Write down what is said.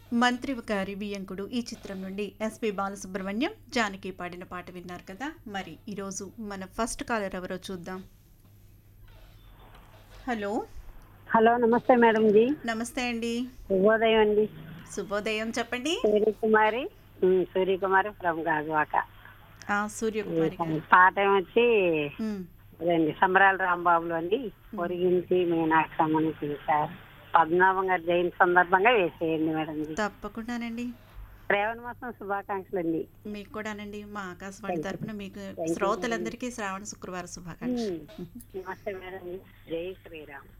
మంత్రి గారి వియంకుడు ఈ చిత్రం నుండి ఎస్పి బాలసుబ్రహ్మణ్యం జానకి పాడిన పాట విన్నారు కదా మరి ఈరోజు మన ఫస్ట్ కాలర్ ఎవరో చూద్దాం హలో హలో నమస్తే మేడం జీ నమస్తే అండి శుభోదయం అండి శుభోదయం చెప్పండి సూర్యకుమారి ఉమ్, సూర్యకుమారి ఫ్రమ్ గాజువాక ఆ సూర్యకుమారి గారు పాట ఏమొచ్చి ఉమ్, అదండి సంబరాల రాంబాబులు అండి పొరిగించి మీనాక్షమ్మని పిలిచారు పద్మనాభం గారి జయంతి సందర్భంగా వేసేయండి మేడం జీ తప్పకుండానండి శ్రావణ మాసం శుభాకాంక్షలు అండి మీకు కూడానండి మా ఆకాశవాణి తరపున మీకు శ్రోతలందరికీ శ్రావణ శుక్రవార శుభాకాంక్షలు నమస్తే మేడం జీ జై శ్రీరామ్